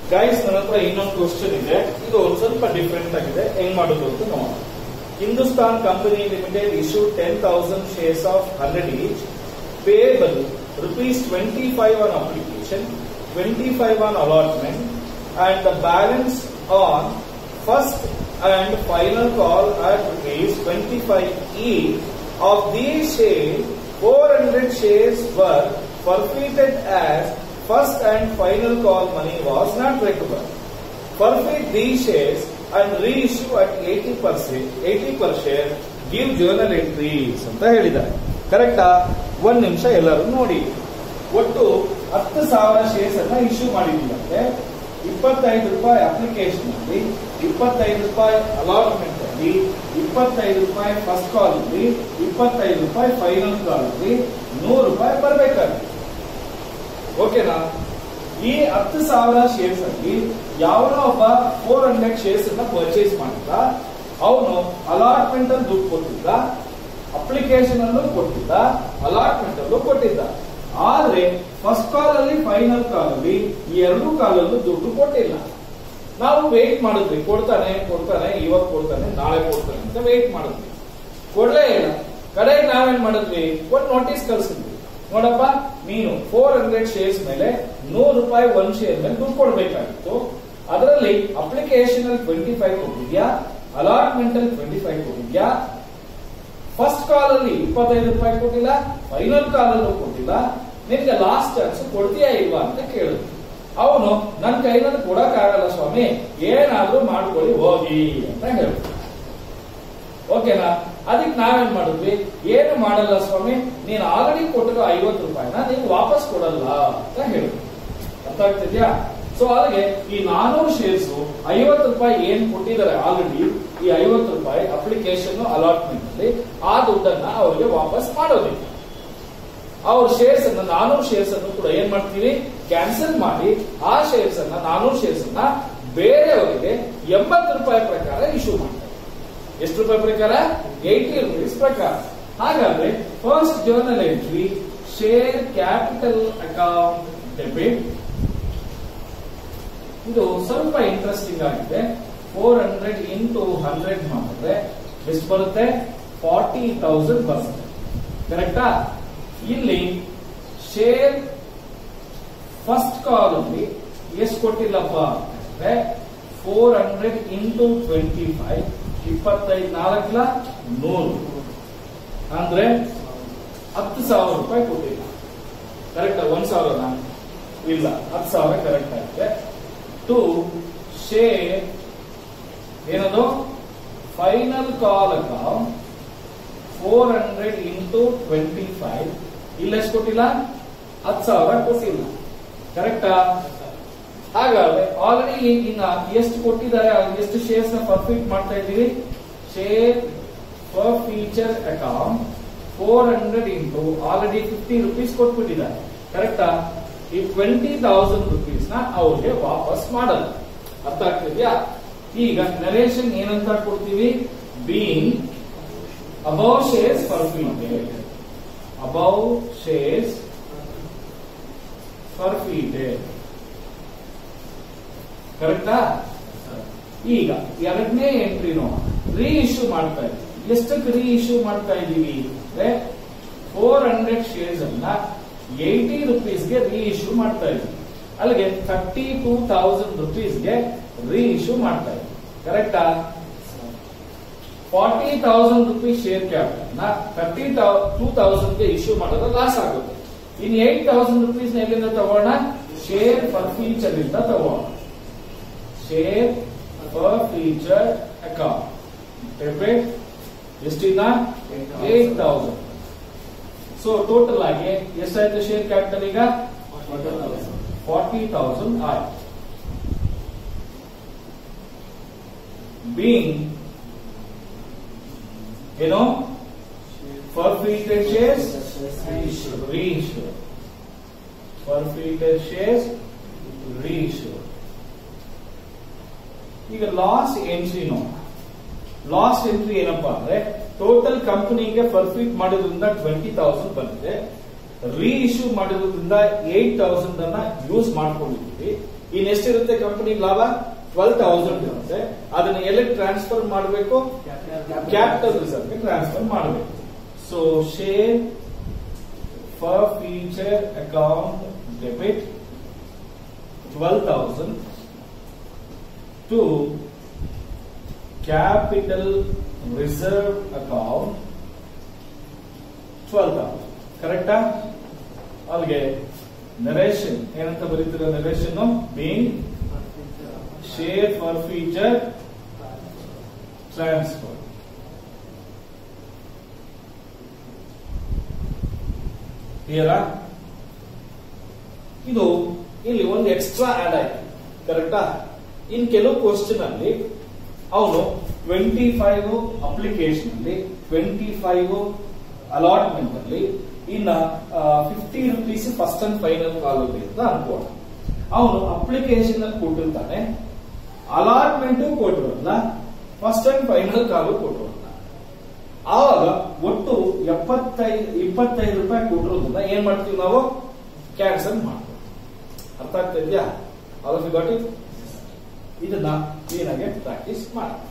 Guys ನನ್ನ ಹತ್ರ ಇನ್ನೊಂದು ಕ್ವಶನ್ ಇದೆ ಇದು ಒಂದು ಸ್ವಲ್ಪ ಡಿಫ್ರೆಂಟ್ ಆಗಿದೆ ಹೆಂಗ್ ಮಾಡೋದು ಅಂತ ನೋಡೋಣ Hindustan company limited issue ten thousand shares of hundred each payable rupees twenty five on application twenty five on allotment and the balance on first and final call at rupees 25 each of these shares 400 shares were forfeited as first and final call money was not recovered. Forfeit these shares and reissue at 80 percent, 80 per share. Give journal entries ಅಂತ ಹೇಳಿದ್ದಾರೆ ಕರೆಕ್ಟಾ ಒಂದ್ ನಿಮಿಷ ಎಲ್ಲರೂ ನೋಡಿ ಒಟ್ಟು ಹತ್ತು ಸಾವಿರ ಶೇರ್ಸ್ ಅನ್ನ ಇಶ್ಯೂ ಮಾಡಿದ್ದೀವಂತೆ ಇಪ್ಪತ್ತೈದು ರೂಪಾಯಿ ಅಪ್ಲಿಕೇಶನ್ ಅಲ್ಲಿ ಇಪ್ಪತ್ತೈದು ರೂಪಾಯಿ ಅಲಾಟ್ಮೆಂಟ್ ಅಲ್ಲಿ ಇಪ್ಪತ್ತೈದು ರೂಪಾಯಿ ಫಸ್ಟ್ ಕಾಲ್ ಅಲ್ಲಿ ಇಪ್ಪತ್ತೈದು ರೂಪಾಯಿ ಫೈನಲ್ ಕಾಲ್ ಅಲ್ಲಿ ನೂರು ರೂಪಾಯಿ ಬರ್ಬೇಕಾಗುತ್ತೆ ಓಕೆನಾ ಈ ಹತ್ತು ಸಾವಿರ ಶೇರ್ಸ್ ಅಲ್ಲಿ ಯಾವನೋ ಒಬ್ಬ ಫೋರ್ ಹಂಡ್ರೆಡ್ ಶೇರ್ಸ್ ಅನ್ನ ಪರ್ಚೇಸ್ ಮಾಡಿದ್ದ ಅವನು ಅಲಾಟ್ಮೆಂಟ್ ಅಲ್ಲಿ ದುಡ್ಡು ಕೊಟ್ಟಿದ್ದ ಅಪ್ಲಿಕೇಶನ್ ಅಲ್ಲೂ ಕೊಟ್ಟಿದ್ದ ಅಲಾಟ್ಮೆಂಟ್ ಅಲ್ಲೂ ಕೊಟ್ಟಿದ್ದ ಆದ್ರೆ ಫಸ್ಟ್ ಕಾಲ್ ಅಲ್ಲಿ ಫೈನಲ್ ಕಾಲ್ ಅಲ್ಲಿ ಈ ಎರಡು ಕಾಲಲ್ಲೂ ದುಡ್ಡು ಕೊಟ್ಟಿಲ್ಲ ನಾವು ವೇಟ್ ಮಾಡಿದ್ವಿ ಕೊಡ್ತಾನೆ ಕೊಡ್ತಾನೆ ಇವತ್ತು ಕೊಡ್ತಾನೆ ನಾಳೆ ಕೊಡ್ತಾನೆ ಅಂತ ವೇಟ್ ಮಾಡಿದ್ವಿ ಕೊಡ್ಲೇ ಇಲ್ಲ ಕಡೆಗೆ ನಾವೇನ್ ಮಾಡಿದ್ವಿ ಒಂದು ನೋಟಿಸ್ ಕಳ್ಸಿದ್ವಿ ನೋಡಪ್ಪ ನೀನು ಫೋರ್ ಹಂಡ್ರೆಡ್ ಶೇರ್ಸ್ ಮೇಲೆ ನೂರು ರೂಪಾಯಿ ಒಂದ್ ಶೇರ್ ಮೇಲೆ ದುಡ್ಡು ಕೊಡ್ಬೇಕಾಗಿತ್ತು ಅದರಲ್ಲಿ ಅಪ್ಲಿಕೇಶನ್ ಅಲ್ಲಿ ಟ್ವೆಂಟಿ ಫೈವ್ ಕೊಟ್ಟಿದ್ಯಾ ಅಲಾಟ್ಮೆಂಟ್ ಅಲ್ಲಿ ಟ್ವೆಂಟಿ ಫೈವ್ ಕೊಟ್ಟಿದ್ಯಾ ಫಸ್ಟ್ ಕಾಲ್ ಅಲ್ಲಿ ಇಪ್ಪತ್ತೈದು ರೂಪಾಯಿ ಕೊಟ್ಟಿಲ್ಲ ಫೈನಲ್ ಕಾಲ್ ಅಲ್ಲೂ ಕೊಟ್ಟಿಲ್ಲ ನಿನ್ಗೆ ಲಾಸ್ಟ್ ಚಾನ್ಸ್ ಕೊಡ್ತೀಯಾ ಇಲ್ವಾ ಅಂತ ಕೇಳಿದ್ರು ಅವನು ನನ್ನ ಕೈನಲ್ಲಿ ಕೊಡಕ್ ಆಗಲ್ಲ ಸ್ವಾಮಿ ಏನಾದ್ರೂ ಮಾಡ್ಕೊಳ್ಳಿ ಹೋಗಿ ಅಂತ ಹೇಳಿದ್ರು ಓಕೆನಾ ಅದಕ್ಕೆ ನಾವೇನ್ ಮಾಡಿದ್ವಿ ಏನು ಮಾಡಲ್ಲ ಸ್ವಾಮಿ ನೀನು ಆಲ್ರೆಡಿ ಕೊಟ್ಟಿರೋ ಐವತ್ತು ರೂಪಾಯಿನ ನೀವು ವಾಪಸ್ ಕೊಡಲ್ಲ ಅಂತ ಹೇಳಿದ್ವಿ ಅರ್ಥ ಆಗ್ತಿದ್ಯಾ ಸೊ ಅಲ್ಲಿಗೆ ಈ ನಾನೂರು ಶೇರ್ಸ್ ಐವತ್ತು ರೂಪಾಯಿ ಏನ್ ಕೊಟ್ಟಿದ್ದಾರೆ ಆಲ್ರೆಡಿ ಈ ಐವತ್ತು ರೂಪಾಯಿ ಅಪ್ಲಿಕೇಶನ್ ಅಲಾಟ್ಮೆಂಟ್ ಅಲ್ಲಿ ಆ ದುಡ್ಡನ್ನ ಅವರಿಗೆ ವಾಪಸ್ ಮಾಡೋದಿಲ್ಲ ಅವ್ರ ಶೇರ್ಸ್ ಅನ್ನ ನಾನೂರು ಶೇರ್ಸ್ ಅನ್ನು ಕೂಡ ಏನ್ ಮಾಡ್ತೀವಿ ಕ್ಯಾನ್ಸಲ್ ಮಾಡಿ ಆ ಶೇರ್ಸ್ ಅನ್ನ ನಾನೂರು ಶೇರ್ಸ್ ಅನ್ನ ಬೇರೆಯವರಿಗೆ ಎಂಬತ್ತು ರೂಪಾಯಿ ಪ್ರಕಾರ ಇಶ್ಯೂ ಮಾಡ್ತಾರೆ ಎಷ್ಟು ರೂಪಾಯಿ ಪ್ರಕಾರ ಏಯ್ಟಿ ರುಪೀಸ್ ಪ್ರಕಾರ ಹಾಗಾದ್ರೆ first journal entry share capital account debit ಇದು ಸ್ವಲ್ಪ ಇಂಟ್ರೆಸ್ಟಿಂಗ್ ಆಗಿದೆ ಫೋರ್ ಹಂಡ್ರೆಡ್ ಇಂಟು ಹಂಡ್ರೆಡ್ ಮಾಡಿದ್ರೆ ಎಷ್ಟು ಬರುತ್ತೆ ಫಾರ್ಟಿ ತೌಸಂಡ್ ಬರುತ್ತೆ ಕರೆಕ್ಟಾ ಇಲ್ಲಿ ಶೇರ್ ಫಸ್ಟ್ ಕಾಲ್ ಅಲ್ಲಿ ಎಷ್ಟು ಕೊಟ್ಟಿಲ್ಲಪ್ಪ ಅಂದ್ರೆ four hundred into twenty five ಇಪ್ಪತ್ತೈದು ನಾಲ್ಕಲ ನೂರು ಅಂದ್ರೆ ಹತ್ತು ಸಾವಿರ ರೂಪಾಯಿ ಕೊಟ್ಟಿಲ್ಲ ಕರೆಕ್ಟ್ ಒಂದ್ ಸಾವಿರನ ಇಲ್ಲ ಹತ್ತು ಸಾವಿರ ಕರೆಕ್ಟ್ ಆಗಿದೆ ಟು ಶೇರ್ ಏನದು final call account four hundred into twenty five ಇಲ್ಲ ಎಷ್ಟು ಕೊಟ್ಟಿಲ್ಲ ಹತ್ತು ಸಾವಿರ ಕೊಟ್ಟಿಲ್ಲ ಕರೆಕ್ಟಾ ಹಾಗಾದ್ರೆ ಆಲ್ರೆಡಿ ಇನ್ನ ಎಷ್ಟು ಕೊಟ್ಟಿದ್ದಾರೆ ಎಷ್ಟು ಶೇರ್ಸ್ ನ ಪರ್ಫಿಟ್ ಮಾಡ್ತಾ ಇದ್ದೀವಿ share forfeiture account four hundred into already fifty rupees ಕೊಟ್ಬಿಟ್ಟಿದ್ದಾರೆ ಕರೆಕ್ಟಾ ಈ ಟ್ವೆಂಟಿ ತೌಸಂಡ್ ರುಪೀಸ್ ನ ಅವ್ರಿಗೆ ವಾಪಸ್ ಮಾಡಲ್ಲ ಅರ್ಥ ಆಗ್ತಿದ್ಯಾ ಈಗ ನರೇಶನ್ ಏನಂತ ಕೊಡ್ತೀವಿ being above shares forfeited above shares forfeited ಕರೆಕ್ಟಾ ಈಗ ಎರಡನೇ ಎಂಟ್ರಿ ರೀ ಇಶ್ಯೂ ಮಾಡ್ತಾ ಇದ್ದೀವಿ ಎಷ್ಟಕ್ಕೆ ರೀ ಇಶ್ಯೂ ಮಾಡ್ತಾ ಇದ್ದೀವಿ ಅಂದ್ರೆ ಫೋರ್ ಹಂಡ್ರೆಡ್ ಶೇರ್ಸ್ ಅನ್ನ ಏಯ್ಟಿ ರುಪೀಸ್ಗೆ ರೀ ಇಶ್ಯೂ ಮಾಡ್ತಾ ಇದ್ದೀವಿ ಅಲ್ಲಿಗೆ thirty two thousand ರುಪೀಸ್ಗೆ reissue ಮಾಡ್ತಾ ಇದ್ದೀವಿ ಕರೆಕ್ಟಾ forty thousand rupees share capital thirty two ತೌಸಂಡ್ಗೆ ಇಶ್ಯೂ ಮಾಡಿದ್ರೆ ಲಾಸ್ ಆಗುತ್ತೆ ಇನ್ ಏಟ್ ತೌಸಂಡ್ ರುಪೀಸ್ ಎಲ್ಲಿಂದ ತಗೋಣ ಶೇರ್ ಫರ್ ಫೀಚರ್ ಇಂದ ತಗೋಣ share forfeiture account debit ಎಷ್ಟಿನ ಏಟ್ ತೌಸಂಡ್ ಸೊ ಟೋಟಲ್ ಆಗಿ ಎಷ್ಟಾಯ್ತು ಶೇರ್ ಕ್ಯಾಪಿಟಲ್ ಈಗ ಫಾರ್ಟಿ ತೌಸಂಡ್ ಆಯ್ತು ಬೀಂಗ್ ಏನು forfeited shares reissue forfeited shares reissue ಈಗ ಲಾಸ್ ಎಂಟ್ರಿ ನೋಡ ಲಾಸ್ ಎಂಟ್ರಿ ಏನಪ್ಪಾ ಅಂದ್ರೆ ಟೋಟಲ್ ಕಂಪನಿಗೆ ಪರ್ಫಿಟ್ ಮಾಡೋದ್ರಿಂದ ಟ್ವೆಂಟಿ ತೌಸಂಡ್ ಬಂದಿದೆ ರೀ ಇಶ್ಯೂ ಮಾಡಿರೋದ್ರಿಂದ ಏಟ್ ತೌಸಂಡ್ ಅನ್ನ ಯೂಸ್ ಮಾಡ್ಕೊಂಡಿದ್ದೀವಿ ಇನ್ ಎಷ್ಟಿರುತ್ತೆ ಕಂಪನಿ ಲಾಭ ಟ್ವೆಲ್ ತೌಸಂಡ್ ಇರುತ್ತೆ ಅದನ್ನ ಎಲ್ಲಿ ಟ್ರಾನ್ಸ್ಫರ್ ಮಾಡಬೇಕು ಕ್ಯಾಪಿಟಲ್ ರಿಸರ್ವ್ ಟ್ರಾನ್ಸ್ಫರ್ ಮಾಡಬೇಕು so share forfeiture account debit twelve thousand to capital reserve account twelve thousand ಕರೆಕ್ಟಾ ಅಲ್ಲಿಗೆ ನರೇಶನ್ ಏನಂತ ಬರೀತಿರೋ narration being share forfeiture transfer ಕ್ಲಿಯರಾ ಇದು ಇಲ್ಲಿ ಒಂದು ಎಕ್ಸ್ಟ್ರಾ ಆಡ್ ಆಯ್ತು ಕರೆಕ್ಟಾ ಇನ್ ಕೆಲವು ಕ್ವಶನ್ ಅಲ್ಲಿ ಅವನು ಟ್ವೆಂಟಿ ಫೈವ್ ಅಪ್ಲಿಕೇಶನ್ ಅಲ್ಲಿ ಟ್ವೆಂಟಿ ಫೈವ್ ಅಲಾಟ್ಮೆಂಟ್ ಅಲ್ಲಿ ಇನ್ನ fifty rupees first and final ಆಗುತ್ತೆ ಅಂತ ಅನ್ಕೋಣ ಅವನು ಅಪ್ಲಿಕೇಶನ್ ಅಲ್ಲಿ ಕೊಟ್ಟಿರ್ತಾನೆ ಅಲಾಟ್ಮೆಂಟ್ ಕೊಟ್ಟಿರಲ್ಲ ಫಸ್ಟ್ ಅಂಡ್ ಫೈನಲ್ ಕಾಲು ಕೊಟ್ಟಿರಲ್ಲ ಆವಾಗ ಒಟ್ಟು ಎಪ್ಪತ್ತೈದು ಇಪ್ಪತ್ತೈದು ರೂಪಾಯಿ ಕೊಟ್ಟಿರೋದನ್ನ ಏನ್ ಮಾಡ್ತೀವಿ ನಾವು ಕ್ಯಾನ್ಸಲ್ ಮಾಡ್ತೀವಿ ಅರ್ಥ ಆಗ್ತಾ ಇದೆಯಾ all of you got it ಇದನ್ನ ಕ್ಲೀನ್ ಆಗಿ ಪ್ರಾಕ್ಟೀಸ್ ಮಾಡಿ